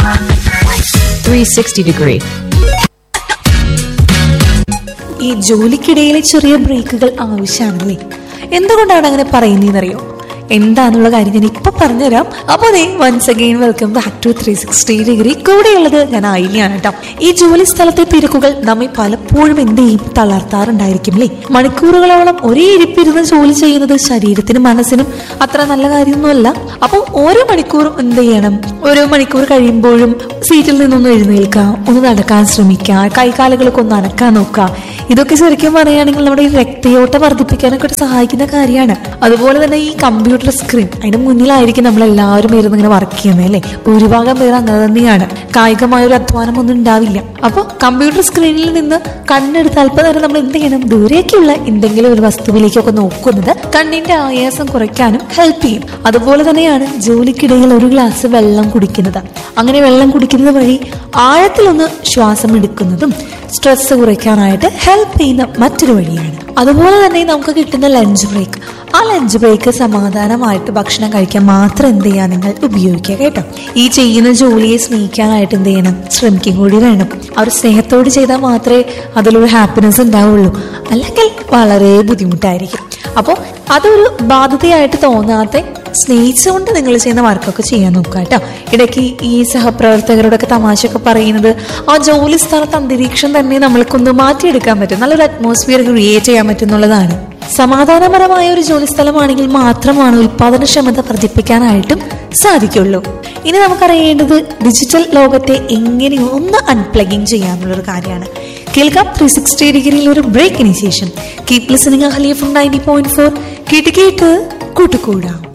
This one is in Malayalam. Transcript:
360 degree. ഈ ജോലിക്കിടയിലെ ചെറിയ ബ്രേക്കുകൾ ആവശ്യമാണല്ലേ എന്തുകൊണ്ടാണ് അങ്ങനെ പറയുന്നതെന്നറിയോ എന്താന്നുള്ള കാര്യം ഞാൻ ഇപ്പൊ പറഞ്ഞുതരാം അപ്പോൾ ദേ once again welcome back to three sixty degree കൂടെയുള്ളത് ഞാൻ ആയില്യാണ് കേട്ടോ ഈ ജോലി സ്ഥലത്തെ തിരക്കുകൾ നമ്മെ പലപ്പോഴും എന്ത് ചെയ്യും തളർത്താറുണ്ടായിരിക്കും അല്ലേ മണിക്കൂറുകളോളം ഒരേ ഇരിപ്പിരുന്ന് ജോലി ചെയ്യുന്നത് ശരീരത്തിനും മനസ്സിനും അത്ര നല്ല കാര്യമൊന്നുമല്ല അപ്പോൾ ഓരോ മണിക്കൂറും എന്ത് ചെയ്യണം ഓരോ മണിക്കൂർ കഴിയുമ്പോഴും സീറ്റിൽ നിന്നൊന്ന് എഴുന്നേൽക്കുക ഒന്ന് നടക്കാൻ ശ്രമിക്കുക കൈകാലുകളൊക്കെ ഒന്ന് അനക്കാൻ നോക്കുക ഇതൊക്കെ ശരിക്കും പറയുകയാണെങ്കിൽ നമ്മുടെ ഈ രക്തയോട്ടം വർദ്ധിപ്പിക്കാനൊക്കെ ഒരു സഹായിക്കുന്ന കാര്യമാണ് അതുപോലെ തന്നെ ഈ കമ്പ്യൂട്ടർ സ്ക്രീൻ അതിന്റെ മുന്നിലായിരിക്കും നമ്മൾ എല്ലാവരും ഇരുന്ന് ഇങ്ങനെ വർക്ക് ചെയ്യുന്നത് അല്ലേ ഭൂരിഭാഗം പേര് അങ്ങനെ തന്നെയാണ് കായികമായ ഒരു അധ്വാനം ഒന്നും ഉണ്ടാവില്ല അപ്പോൾ കമ്പ്യൂട്ടർ സ്ക്രീനിൽ നിന്ന് കണ്ണെടുത്ത് അല്പനേരം നമ്മൾ എന്ത് ചെയ്യണം ദൂരേക്കുള്ള എന്തെങ്കിലും ഒരു വസ്തുവിലേക്കൊക്കെ നോക്കുന്നത് കണ്ണിന്റെ ആയാസം കുറയ്ക്കാനും ഹെൽപ്പ് ചെയ്യും അതുപോലെ തന്നെയാണ് ജോലിക്കിടയിൽ ഒരു ഗ്ലാസ് വെള്ളം കുടിക്കുന്നത് അങ്ങനെ വെള്ളം കുടിക്കുന്നത് വഴി ആഴത്തിലൊന്ന് ശ്വാസം എടുക്കുന്നതും സ്ട്രെസ് കുറയ്ക്കാനായിട്ട് ഹെൽപ്പ് ചെയ്യുന്ന മറ്റൊരു വഴിയാണ് അതുപോലെ തന്നെ നമുക്ക് കിട്ടുന്ന ലഞ്ച് ബ്രേക്ക് ആ ലഞ്ച് ബ്രേക്ക് സമാധാനമായിട്ട് ഭക്ഷണം കഴിക്കാൻ മാത്രം എന്ത് ചെയ്യാൻ നിങ്ങൾ ഉപയോഗിക്കുക കേട്ടോ ഈ ചെയ്യുന്ന ജോലിയെ സ്നേഹിക്കാനായിട്ട് എന്ത് ചെയ്യണം ശ്രമിക്കും കൂടി വേണം ആ ഒരു സ്നേഹത്തോട് ചെയ്താൽ മാത്രമേ അതിലൊരു ഹാപ്പിനെസ് ഉണ്ടാവുള്ളൂ അല്ലെങ്കിൽ വളരെ ബുദ്ധിമുട്ടായിരിക്കും അപ്പോൾ അതൊരു ബാധ്യതയായിട്ട് തോന്നാതെ സ്നേഹിച്ചുകൊണ്ട് നിങ്ങൾ ചെയ്യുന്ന വർക്കൊക്കെ ചെയ്യാൻ നോക്കുക കേട്ടോ ഇടയ്ക്ക് ഈ സഹപ്രവർത്തകരോടൊക്കെ തമാശയൊക്കെ പറയുന്നത് ആ ജോലി സ്ഥലത്ത് അന്തരീക്ഷം തന്നെ നമ്മൾക്കൊന്ന് മാറ്റിയെടുക്കാൻ പറ്റും നല്ലൊരു അറ്റ്മോസ്ഫിയർ ക്രിയേറ്റ് ചെയ്യാൻ പറ്റുന്നുള്ളതാണ് സമാധാനപരമായ ഒരു ജോലി സ്ഥലമാണെങ്കിൽ മാത്രമാണ് ഉൽപാദനക്ഷമത വർദ്ധിപ്പിക്കാനായിട്ടും സാധിക്കുള്ളൂ ഇനി നമുക്കറിയേണ്ടത് ഡിജിറ്റൽ ലോകത്തെ എങ്ങനെ ഒന്ന് അൺപ്ലഗിങ് ചെയ്യാന്നുള്ളൊരു കാര്യമാണ് കേൾക്കാം ത്രീ സിക്സ്റ്റി ഡിഗ്രിയിൽ ഒരു ബ്രേക്കിന് ശേഷം keep listening Ahalia from ninety point four കേട്ട് കേട്ട് കൂട്ടുകൂടാം